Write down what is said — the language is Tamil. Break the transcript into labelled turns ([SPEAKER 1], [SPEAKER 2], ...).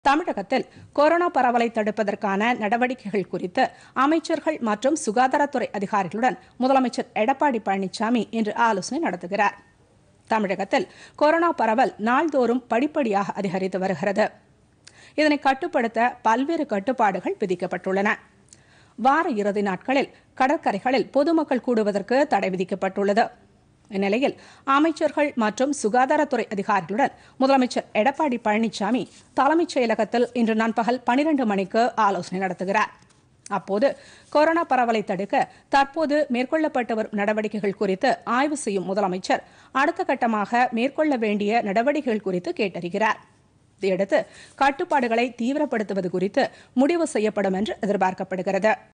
[SPEAKER 1] தமிழகத்தில் கொரோனா பரவலை தடுப்பதற்கான நடவடிக்கைகள் குறித்து அமைச்சர்கள் மற்றும் சுகாதாரத்துறை அதிகாரிகளுடன் முதலமைச்சர் எடப்பாடி பழனிசாமி இன்று ஆலோசனை நடத்துகிறார் தமிழகத்தில் கொரோனா பரவல் நாள்தோறும் படிப்படியாக அதிகரித்து வருகிறது இதனை கட்டுப்படுத்த பல்வேறு கட்டுப்பாடுகள் விதிக்கப்பட்டுள்ளன வார இறுதி நாட்களில் கடற்கரைகளில் பொதுமக்கள் கூடுவதற்கு தடை விதிக்கப்பட்டுள்ளது இந்நிலையில் அமைச்சர்கள் மற்றும் சுகாதாரத்துறை அதிகாரிகளுடன் முதலமைச்சர் எடப்பாடி பழனிசாமி தலைமைச் செயலகத்தில் இன்று நண்பகல் பனிரெண்டு மணிக்கு ஆலோசனை நடத்துகிறார் அப்போது கொரோனா பரவலை தடுக்க தற்போது மேற்கொள்ளப்பட்டு வரும் நடவடிக்கைகள் குறித்து ஆய்வு செய்யும் முதலமைச்சர் அடுத்த கட்டமாக மேற்கொள்ள வேண்டிய நடவடிக்கைகள் குறித்து கேட்டறிகிறார் இதையடுத்து கட்டுப்பாடுகளை தீவிரப்படுத்துவது குறித்து முடிவு செய்யப்படும் என்று எதிர்பார்க்கப்படுகிறது